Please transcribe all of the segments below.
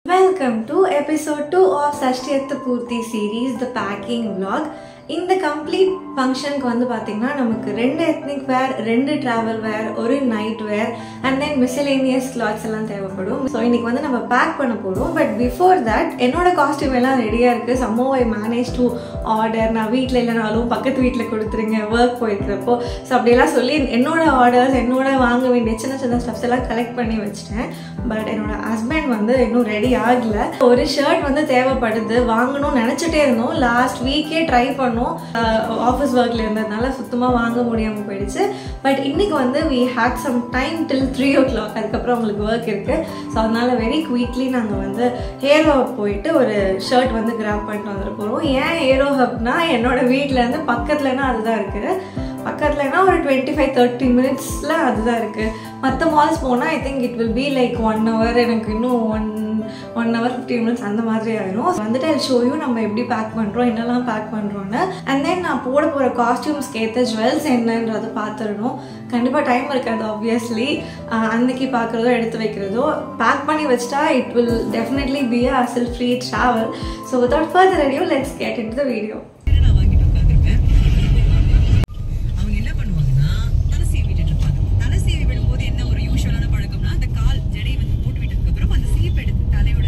Welcome to episode 2 of Sashtiyatha Purti series, the packing vlog. இந்த complete ஃபங்க்ஷனுக்கு வந்து பார்த்தீங்கன்னா நமக்கு ரெண்டு எத்னிக் வேர் ரெண்டு ட்ராவல் வேர் ஒரு night wear and then miscellaneous clothes எல்லாம் தேவைப்படும் ஸோ இன்னைக்கு வந்து நம்ம பேக் பண்ண போகிறோம் பட் பிஃபோர் தட் என்னோட காஸ்டியூம் எல்லாம் ரெடியாக இருக்குது somehow I manage to order நான் வீட்டில் இல்லைனாலும் பக்கத்து வீட்டில் கொடுத்துருங்க ஒர்க் போயிருக்கிறப்போ ஸோ அப்படியெல்லாம் சொல்லி என்னோட ஆர்டர்ஸ் என்னோட வாங்க வேண்டிய சின்ன சின்ன ஸ்டப்ஸ் எல்லாம் கலெக்ட் பண்ணி வச்சுட்டேன் பட் என்னோட ஹஸ்பண்ட் வந்து இன்னும் ரெடி ஆகல ஒரு ஷர்ட் வந்து தேவைப்படுது வாங்கணும்னு நினச்சிட்டே இருந்தோம் லாஸ்ட் வீக்கே ட்ரை பண்ணோம் ஆஃபீஸ் ஒர்க்கில் இருந்ததுனால சுத்தமாக வாங்க முடியாமல் போயிடுச்சு பட் இன்னைக்கு வந்து we had some time till three o'clock அதுக்கப்புறம் அவங்களுக்கு ஒர்க் இருக்குது ஸோ அதனால வெரி குயிக்லி நாங்கள் வந்து ஹேரோ ஹப் போயிட்டு ஒரு ஷர்ட் வந்து கிராப் பண்ணிட்டு வந்துட போகிறோம் ஏன் ஹேரோ ஹப்னா என்னோட வீட்டிலேருந்து பக்கத்துலனா அதுதான் இருக்குது பக்கத்துலனா ஒரு டுவெண்ட்டி ஃபைவ் தேர்ட்டி மினிட்ஸில் அதுதான் இருக்குது மற்ற மால்ஸ் போனால் I think it will be like one hour எனக்கு இன்னும் one one hour fifty minutes அந்த மாதிரி ஆயிரும் வந்துட்டு அது ஷோயும் நம்ம எப்படி பேக் பண்ணுறோம் என்னெல்லாம் பேக் பண்ணுறோன்னு அண்ட் தென் நான் போட போகிற காஸ்டியூம்ஸ்க்கு ஏற்ற ஜுவல்ஸ் என்னன்றதை பார்த்துடணும் கண்டிப்பாக டைம் இருக்காது ஆப்வியஸ்லி அன்னைக்கு பார்க்குறதோ எடுத்து வைக்கிறதோ பேக் பண்ணி வச்சிட்டா it will definitely be a hassle free travel so without further ado let's get in the video நான் வாங்கிட்டு உட்கார்ந்திருப்பேன். அவங்க என்ன பண்ணுவாங்கன்னா தலை சீவி விட்டுட்டு இருப்பாங்க தலை சீவி விடும்போது என்ன ஒரு யூஸ்வலான பழக்கம்னா அந்த கால் ஜடை வந்து போட்டு விட்டதுக்கு அப்புறம் அந்த சீப் எடுத்து தலையோட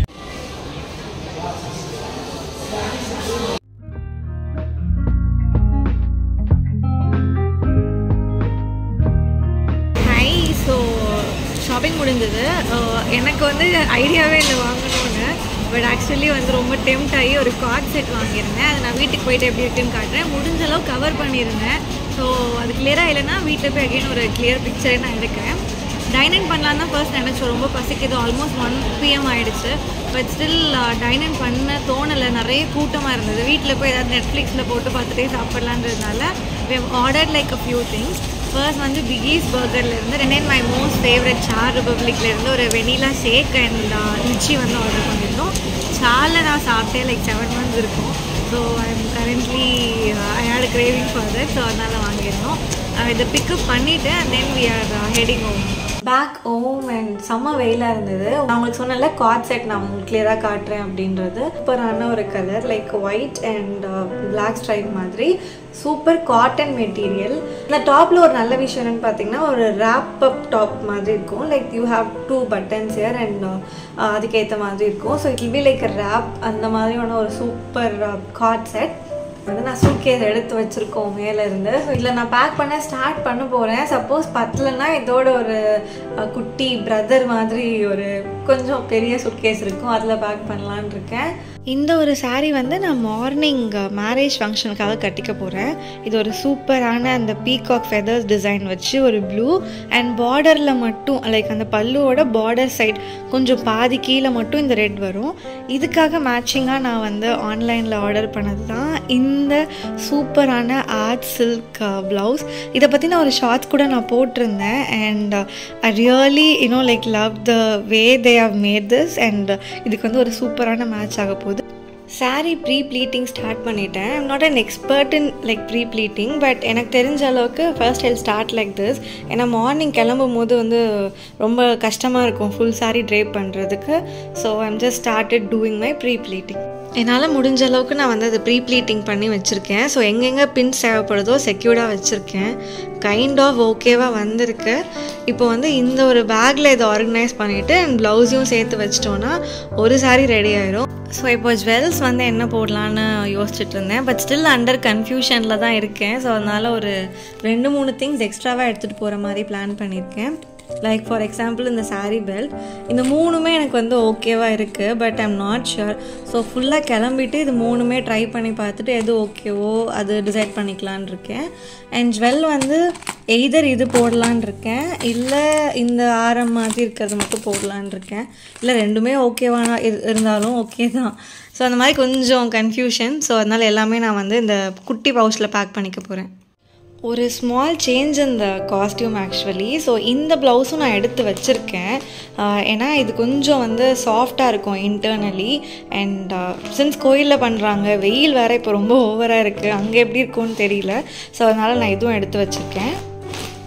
ஹை ஸோ ஷாப்பிங் முடிஞ்சது அஹ் எனக்கு வந்து ஐடியாவே இல்லை வாங்கணும்னு பட் ஆக்சுவலி வந்து ரொம்ப டெம்ட் ஆகி ஒரு கார்ட் செட் வாங்கியிருந்தேன் அதை நான் வீட்டுக்கு போயிட்டு எப்படி இருக்குன்னு காட்டுறேன் முடிஞ்ச அளவு கவர் பண்ணியிருந்தேன் ஸோ அது கிளியராக இல்லைன்னா வீட்டில் போய் அகைன் ஒரு கிளியர் பிக்சரை நான் எடுக்கிறேன் டைனிங் பண்ணலான்னு தான் ஃபர்ஸ்ட் நினச்சோம் ரொம்ப பசிக்குது ஆல்மோஸ்ட் ஒன் பிஎம் ஆயிடுச்சு பட் ஸ்டில் டைனிங் பண்ண தோணலை நிறைய கூட்டமாக இருந்தது வீட்டில் போய் ஏதாவது நெட்ஃப்ளிக்ஸில் போட்டு பார்த்துட்டே சாப்பிட்லான்றதுனால order like a few things first வந்து பிகீஸ் பர்கர்லேருந்து ரெண்ட் மை மோஸ்ட் ஃபேவரட் சார் ரிப்பப்ளிக்லேருந்து ஒரு வெனிலா ஷேக் அண்ட் லிச்சி வந்து ஆர்டர் பண்ணியிருந்தோம் சாரில் நான் சாப்பிட்டே லைக் செவன் மந்த்ஸ் இருக்கும் so I am currently I had craving for that so அதனால் வாங்கியிருந்தோம் அஹ் இதை பிக்கப் பண்ணிவிட்டு and then we are heading home back home and செம்ம வெயிலாக இருந்தது நான் உங்களுக்கு சொன்னல கார்ட் செட் நான் உங்களுக்கு கிளியராக காட்டுறேன் அப்படின்றது சூப்பரான ஒரு colour like white and black stripe மாதிரி சூப்பர் காட்டன் மெட்டீரியல் இந்த டாப்பில் ஒரு நல்ல விஷயம் என்னன்னு பார்த்தீங்கன்னா ஒரு ரேப் அப் டாப் மாதிரி இருக்கும் like you have two buttons here and அதுக்கேற்ற மாதிரி இருக்கும் so it will be like wrap அந்த மாதிரியான ஒரு சூப்பர் கார்ட் செட் வந்து நான் சூட்கேஸ் எடுத்து வச்சுருக்கோம் மேலே இருந்து ஸோ இதில் நான் பேக் பண்ண ஸ்டார்ட் பண்ண போகிறேன் சப்போஸ் பத்தலைன்னா இதோட ஒரு அஹ், குட்டி பிரதர் மாதிரி ஒரு கொஞ்சம் பெரிய சூட்கேஸ் இருக்கும் அதில் பேக் பண்ணலான்னு இருக்கேன் இந்த ஒரு saree வந்து நான் மார்னிங் மேரேஜ் ஃபங்க்ஷனுக்காக கட்டிக்க போகிறேன் இது ஒரு சூப்பரான அந்த பீகாக் ஃபெதர்ஸ் டிசைன் வச்சு ஒரு ப்ளூ அண்ட் பார்டரில் மட்டும் லைக் அந்த பல்லுவோட பார்டர் சைட் கொஞ்சம் பாதி கீழே மட்டும் இந்த ரெட் வரும் இதுக்காக மேட்சிங்காக நான் வந்து ஆன்லைனில் ஆர்டர் பண்ணது தான் இந்த சூப்பரான ஆர்ட் சில்க் ப்ளவுஸ் இதை பற்றி நான் ஒரு ஷார்ட்ஸ் கூட நான் போட்டிருந்தேன் and I really you know like love the way they have made this and இதுக்கு வந்து ஒரு சூப்பரான மேட்ச் ஆக போகுது saree ப்ரீ ப்ளீட்டிங் ஸ்டார்ட் பண்ணிட்டேன் I'm not an expert in like pre pleating but எனக்கு தெரிஞ்ச அளவுக்கு first I start like this ஏன்னா மார்னிங் கிளம்பும் போது வந்து ரொம்ப கஷ்டமாக இருக்கும் ஃபுல் saree ட்ரேப் பண்ணுறதுக்கு so I'm just started doing my pre pleating என்னால் முடிஞ்ச அளவுக்கு நான் வந்து அதை ப்ரீ ப்ளீட்டிங் பண்ணி வச்சுருக்கேன் ஸோ எங்கெங்கே பின்ஸ் தேவைப்படுதோ செக்யூர்டாக வச்சுருக்கேன் கைண்ட் ஆஃப் ஓகேவாக வந்திருக்கு இப்போ வந்து இந்த ஒரு பேக்கில் இதை ஆர்கனைஸ் பண்ணிவிட்டு அண்ட் ப்ளவுஸையும் சேர்த்து வச்சிட்டோன்னா ஒரு saree ரெடி ஆயிரும் ஸோ இப்போ ஜுவல்ஸ் வந்து என்ன போடலான்னு யோசிச்சுட்டு இருந்தேன் பட் ஸ்டில் அண்டர் கன்ஃபியூஷனில் தான் இருக்கேன் ஸோ அதனால் ஒரு ரெண்டு மூணு திங்ஸ் எக்ஸ்ட்ராவாக எடுத்துகிட்டு போகிற மாதிரி பிளான் பண்ணியிருக்கேன் லைக் ஃபார் எக்ஸாம்பிள் இந்த saree பெல்ட் இந்த மூணுமே எனக்கு வந்து ஓகேவாக இருக்குது but I'm not sure so ஃபுல்லாக கிளம்பிட்டு இது மூணுமே ட்ரை பண்ணி பார்த்துட்டு எது ஓகேவோ அது டிசைட் பண்ணிக்கலான் இருக்கேன் அண்ட் ஜுவல் வந்து எய்தர் இது போடலான் இருக்கேன் இல்லை இந்த ஆரம் மாதிரி இருக்கிறது மட்டும் போடலான் இருக்கேன் இல்லை ரெண்டுமே ஓகேவான இருந்தாலும் ஓகே தான் ஸோ அந்த மாதிரி கொஞ்சம் கன்ஃபியூஷன் ஸோ அதனால் எல்லாமே நான் வந்து இந்த குட்டி பவுச்சில் பேக் பண்ணிக்க போகிறேன் ஒரு ஸ்மால் சேஞ்ச் இந்த காஸ்டியூம் ஆக்சுவலி ஸோ இந்த ப்ளவுஸும் நான் எடுத்து வச்சுருக்கேன் ஆஹ் ஏன்னா இது கொஞ்சம் வந்து சாஃப்டாக இருக்கும் இன்டர்னலி அண்ட் சின்ஸ் கோயிலில் பண்ணுறாங்க வெயில் வேறு இப்போ ரொம்ப ஓவராக இருக்குது அங்கே எப்படி இருக்கும்னு தெரியல ஸோ அதனால் நான் இதுவும் எடுத்து வச்சுருக்கேன்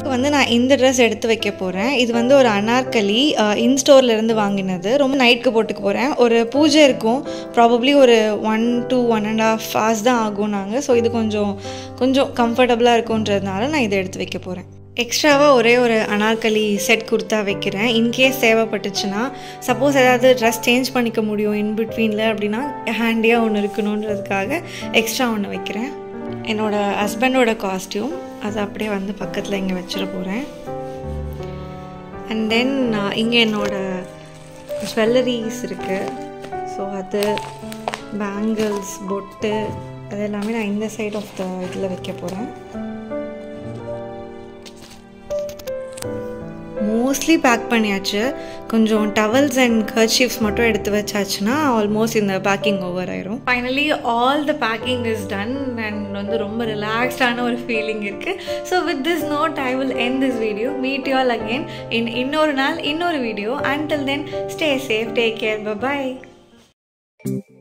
அக்காவுக்கு வந்து நான் இந்த ட்ரெஸ் எடுத்து வைக்க போகிறேன் இது வந்து ஒரு அனார்கலி இன் ஸ்டோர்லேருந்து வாங்கினது ரொம்ப நைட்க்கு போட்டுக்க போகிறேன் ஒரு பூஜை இருக்கும் ப்ராபப்ளி ஒரு one two one and half hours தான் ஆகும் நாங்கள் ஸோ இது கொஞ்சம் கொஞ்சம் கம்ஃபர்டபுளாக இருக்குன்றதுனால நான் இதை எடுத்து வைக்க போகிறேன் எக்ஸ்ட்ராவாக ஒரே ஒரு அனார்கலி செட் கொடுத்தா வைக்கிறேன் இன்கேஸ் தேவைப்பட்டுச்சுன்னா சப்போஸ் ஏதாவது ட்ரெஸ் சேஞ்ச் பண்ணிக்க முடியும் இன் பிட்வீனில் அப்படின்னா ஹேண்டியாக ஒன்று இருக்கணுன்றதுக்காக எக்ஸ்ட்ரா ஒன்று வைக்கிறேன் என்னோடய ஹஸ்பண்டோட காஸ்டியூம் அதை அப்படியே வந்து பக்கத்தில் இங்கே வச்சிட போகிறேன் அண்ட் தென் இங்கே என்னோடய ஜுவல்லரிஸ் இருக்குது ஸோ அது பேங்கிள்ஸ் பொட்டு அது எல்லாமே நான் இந்த சைட் ஆஃப் த இதில் வைக்க போகிறேன் மோஸ்ட்லி பேக் பண்ணியாச்சு கொஞ்சம் டவல்ஸ் அண்ட் கர்ச்சீஃப்ஸ் மட்டும் எடுத்து வச்சாச்சுன்னா ஆல்மோஸ்ட் இந்த பேக்கிங் ஓவர் ஆயிரும் finally all the packing is done and வந்து ரொம்ப ரிலாக்ஸ்டான ஒரு ஃபீலிங் இருக்குது so with this note I will end this video meet you all again in இன்னொரு நாள் இன்னொரு video until then stay safe take care பாய்